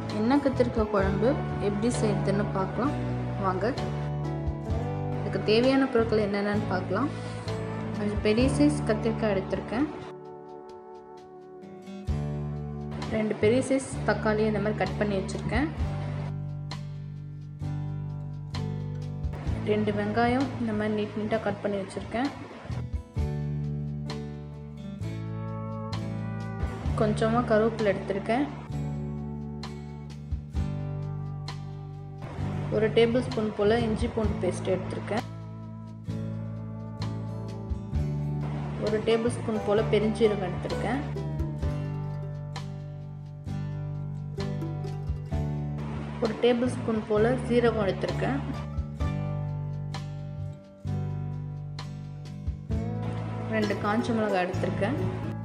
எண்ணெய் கத்திரிக்காய் குழம்பு எப்படி செய்யறதுன்னு பார்க்கலாம் வாங்க இதுக்கு தேவையான பொருட்கள் என்னென்னு பார்க்கலாம் கொஞ்சம் பெரிய சைஸ் கத்திரிக்காய் எடுத்திருக்கேன் ரெண்டு பெரிய சைஸ் தக்காளி இந்த மாதிரி கட் பண்ணி வச்சுருக்கேன் ரெண்டு வெங்காயம் இந்த மாதிரி நீட் நீட்டாக கட் பண்ணி வச்சுருக்கேன் கொஞ்சமாக கருவேப்பிலை எடுத்திருக்கேன் ஒரு டேபிள் ஸ்பூன் போல் இஞ்சி பூண்டு பேஸ்ட் எடுத்திருக்கேன் ஒரு டேபிள் ஸ்பூன் போல் பெருஞ்சீரகம் எடுத்திருக்கேன் ஒரு டேபிள் ஸ்பூன் போல் சீரகம் எடுத்திருக்கேன் ரெண்டு காஞ்ச மிளகாய் எடுத்திருக்கேன்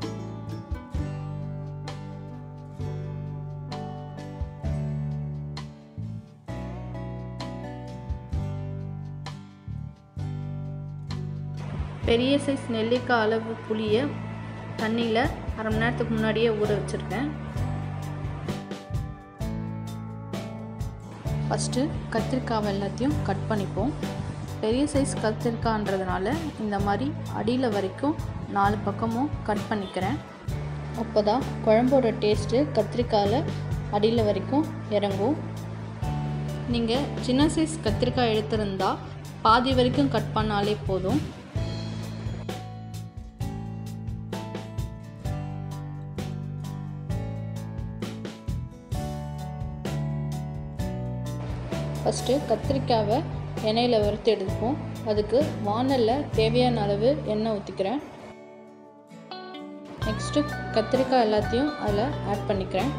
பெரிய சைஸ் நெல்லிக்காய் அளவு புளியை தண்ணியில் அரை மணி நேரத்துக்கு முன்னாடியே ஊற வச்சுருக்கேன் ஃபஸ்ட்டு கத்திரிக்காய் எல்லாத்தையும் கட் பண்ணிப்போம் பெரிய சைஸ் கத்திரிக்காய்ன்றதுனால இந்த மாதிரி அடியில் வரைக்கும் நாலு பக்கமும் கட் பண்ணிக்கிறேன் அப்போ தான் குழம்போட டேஸ்ட்டு கத்திரிக்காயில் அடியில் வரைக்கும் இறங்கும் நீங்கள் சின்ன சைஸ் கத்திரிக்காய் எடுத்திருந்தா பாதி வரைக்கும் கட் பண்ணாலே போதும் ஃபஸ்ட்டு கத்திரிக்காவை எண்ணெயில் வறுத்து எடுப்போம் அதுக்கு வானலில் தேவையான அளவு எண்ணெய் ஊற்றிக்கிறேன் நெக்ஸ்ட்டு கத்திரிக்காய் எல்லாத்தையும் அதில் ஆட் பண்ணிக்கிறேன்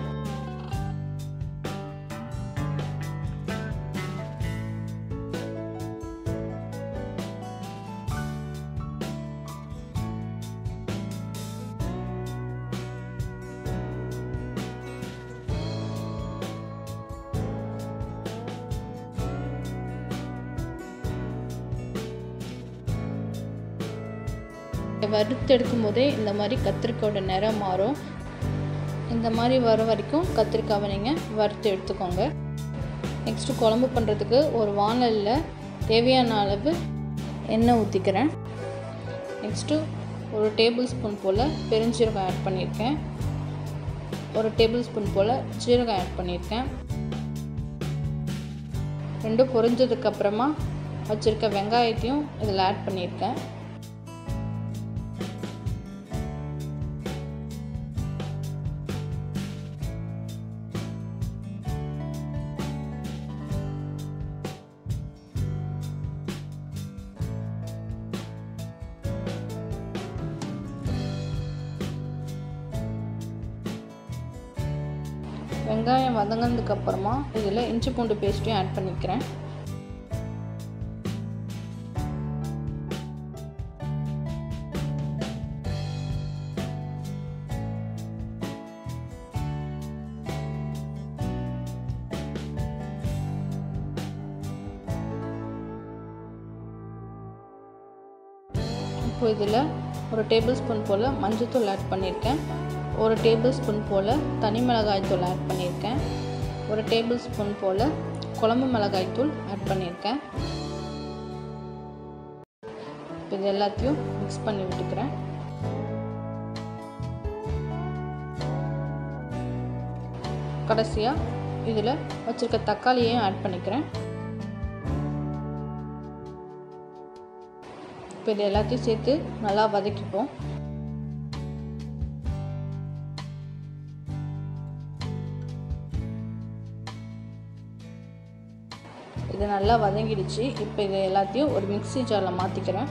வறுத்து எடுக்கும் போதே இந்த மாதிரி கத்திரிக்காயோட நிறம் மாறும் இந்த மாதிரி வர வரைக்கும் கத்திரிக்காவை நீங்கள் வறுத்து எடுத்துக்கோங்க நெக்ஸ்ட்டு குழம்பு பண்ணுறதுக்கு ஒரு வானலில் தேவையான அளவு எண்ணெய் ஊற்றிக்கிறேன் நெக்ஸ்ட்டு ஒரு டேபிள் ஸ்பூன் போல் பெருஞ்சீரகம் ஆட் பண்ணியிருக்கேன் ஒரு டேபிள் ஸ்பூன் போல் ஜீரகம் ஆட் பண்ணியிருக்கேன் ரெண்டும் பொரிஞ்சதுக்கப்புறமா வச்சுருக்க வெங்காயத்தையும் இதில் ஆட் பண்ணியிருக்கேன் வெங்காயம் வதங்கினதுக்கு அப்புறமா இதில் இஞ்சி பூண்டு பேஸ்ட்டையும் ஆட் பண்ணிக்கிறேன் இப்போ இதில் ஒரு டேபிள் ஸ்பூன் போல் மஞ்சள்தூள் ஆட் பண்ணியிருக்கேன் ஒரு டேபிள் ஸ்பூன் போல் தனி மிளகாய் தூள் ஆட் பண்ணியிருக்கேன் ஒரு டேபிள் ஸ்பூன் போல் குழம்பு மிளகாய் தூள் ஆட் பண்ணியிருக்கேன் இப்போ இது எல்லாத்தையும் மிக்ஸ் பண்ணி விட்டுக்கிறேன் கடைசியாக இதில் வச்சுருக்க தக்காளியையும் ஆட் பண்ணிக்கிறேன் இப்போ இது எல்லாத்தையும் சேர்த்து நல்லா வதக்கிப்போம் இது நல்லா வதங்கிடுச்சு இப்போ இது எல்லாத்தையும் ஒரு மிக்சி ஜாரில் மாற்றிக்கிறேன்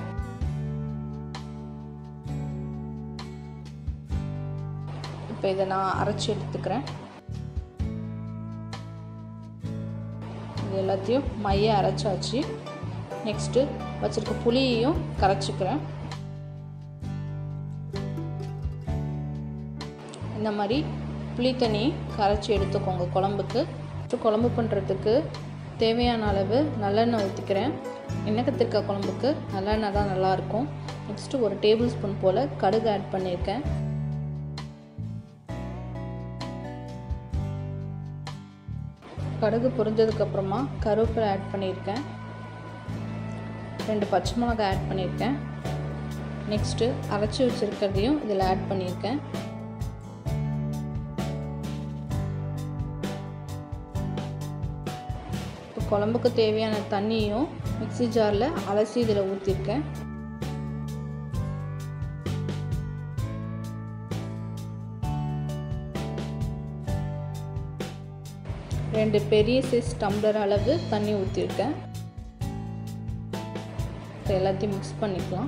இப்போ இதை நான் அரைச்சி எடுத்துக்கிறேன் இது எல்லாத்தையும் மைய அரைச்சாச்சு நெக்ஸ்ட்டு வச்சுருக்க புளியையும் கரைச்சிக்கிறேன் இந்த மாதிரி புளி தண்ணி கரைச்சி எடுத்துக்கோங்க குழம்புக்கு குழம்பு பண்ணுறதுக்கு தேவையான அளவு நல்லெண்ணெய் ஊற்றிக்கிறேன் எண்ணெய் கத்திரிக்காய் குழம்புக்கு நல்லெண்ணெய் தான் நல்லாயிருக்கும் நெக்ஸ்ட்டு ஒரு டேபிள் ஸ்பூன் போல் கடுகு ஆட் பண்ணியிருக்கேன் கடுகு பொரிஞ்சதுக்கப்புறமா கருவேப்பிலை ஆட் பண்ணியிருக்கேன் ரெண்டு பச்சை மிளகாய் ஆட் பண்ணியிருக்கேன் நெக்ஸ்ட்டு அரைச்சி வச்சுருக்கிறதையும் இதில் ஆட் பண்ணியிருக்கேன் இப்போ குழம்புக்கு தேவையான தண்ணியும் மிக்சி ஜாரில் அலசி இதில் ஊற்றிருக்கேன் ரெண்டு பெரிய சைஸ் டம்ளர் அளவு தண்ணி ஊற்றிருக்கேன் இப்போ எல்லாத்தையும் மிக்ஸ் பண்ணிக்கலாம்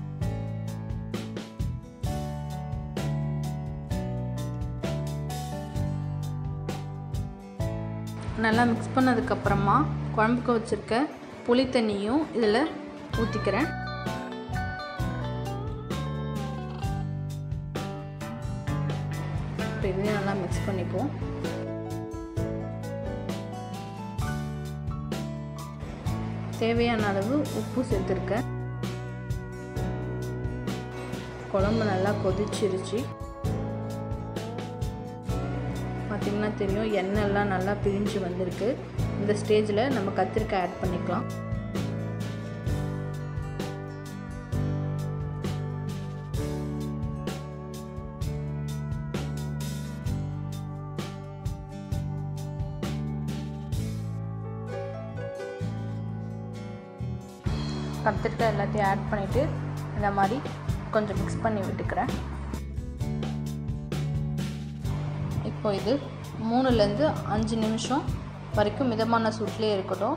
நல்லா மிக்ஸ் பண்ணதுக்கப்புறமா குழம்புக்கு வச்சுருக்க புளி தண்ணியும் இதில் ஊற்றிக்கிறேன் இப்போ இதையும் நல்லா மிக்ஸ் பண்ணிப்போம் தேவையான அளவு உப்பு சேர்த்துருக்கேன் குழம்பு நல்லா கொதிச்சிருச்சு பார்த்திங்கன்னா தெரியும் எண்ணெய்லாம் நல்லா பிரிஞ்சு வந்திருக்கு இந்த ஸ்டேஜில் நம்ம கத்திரிக்காய் ஆட் பண்ணிக்கலாம் கத்திரிக்காய் எல்லாத்தையும் ஆட் பண்ணிவிட்டு இந்த மாதிரி கொஞ்சம் மிக்ஸ் பண்ணி விட்டுக்கிறேன் இப்போ இது மூணுலேருந்து அஞ்சு நிமிஷம் வரைக்கும் மிதமான சூட்லேயே இருக்கட்டும்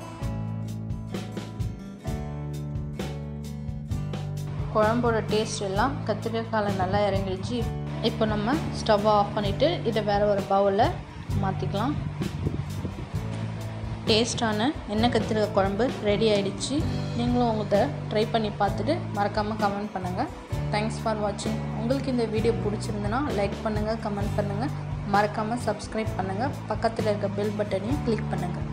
குழம்போட டேஸ்ட் எல்லாம் கத்திரிக்காயில் நல்லா இறங்கிடுச்சு இப்போ நம்ம ஸ்டவ்வை ஆஃப் பண்ணிவிட்டு இதை வேறு ஒரு பவுலில் மாற்றிக்கலாம் டேஸ்டான எண்ணெய் கத்திரிக்காய் குழம்பு ரெடி ஆகிடுச்சு நீங்களும் உங்கள்கிட்ட ட்ரை பண்ணி பார்த்துட்டு மறக்காமல் கமெண்ட் பண்ணுங்கள் தேங்க்ஸ் ஃபார் வாட்சிங் உங்களுக்கு இந்த வீடியோ பிடிச்சிருந்துன்னா லைக் பண்ணுங்கள் கமெண்ட் பண்ணுங்கள் மறக்காமல் சப்ஸ்கிரைப் பண்ணுங்கள் பக்கத்தில் இருக்க பெல் பட்டனையும் கிளிக் பண்ணுங்கள்